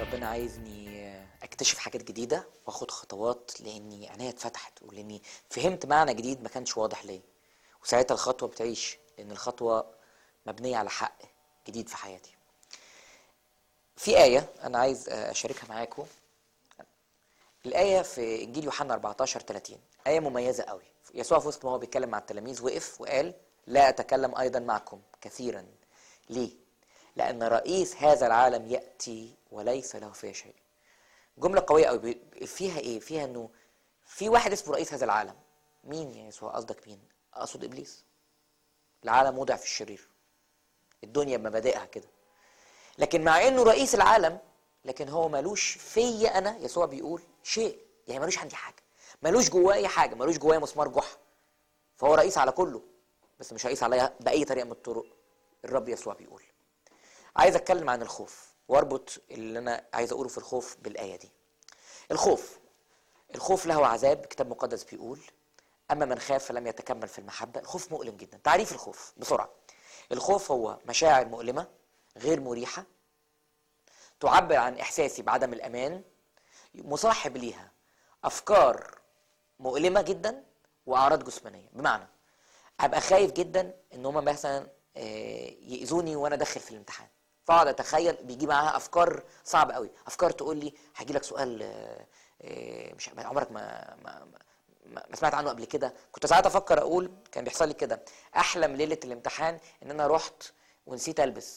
ربنا عايزني اكتشف حاجات جديده واخد خطوات لاني عينيا اتفتحت ولاني فهمت معنى جديد ما كانش واضح ليا وساعتها الخطوه بتعيش لان الخطوه مبنيه على حق جديد في حياتي في آية أنا عايز أشاركها معاكم الآية في إنجيل يوحنا 14 30 آية مميزة قوي يسوع في وسط ما هو بيتكلم مع التلاميذ وقف وقال لا أتكلم أيضا معكم كثيرا ليه؟ لأن رئيس هذا العالم يأتي وليس له فيها شيء جملة قوية قوي فيها إيه؟ فيها إنه في واحد اسمه رئيس هذا العالم مين يا يسوع قصدك مين؟ أقصد إبليس العالم وضع في الشرير الدنيا بمبادئها كده لكن مع انه رئيس العالم لكن هو ملوش فيا انا يسوع بيقول شيء يعني ملوش عندي حاجه ملوش جوايا حاجه ملوش جوايا مسمار جحا فهو رئيس على كله بس مش رئيس عليا باي طريقه من الطرق الرب يسوع بيقول عايز اتكلم عن الخوف واربط اللي انا عايز اقوله في الخوف بالايه دي الخوف الخوف له عذاب كتاب مقدس بيقول اما من خاف فلم يتكمل في المحبه الخوف مؤلم جدا تعريف الخوف بسرعه الخوف هو مشاعر مؤلمه غير مريحة تعبر عن إحساسي بعدم الأمان مصاحب ليها أفكار مؤلمة جدا وأعراض جسمانية بمعنى أبقى خايف جدا إن هما مثلا يأذوني وأنا داخل في الامتحان فأقعد أتخيل بيجي معاها أفكار صعبة قوي أفكار تقول لي هيجي لك سؤال مش عمرك ما, ما, ما, ما سمعت عنه قبل كده كنت ساعات أفكر أقول كان بيحصل لي كده أحلم ليلة الامتحان إن أنا رحت ونسيت البس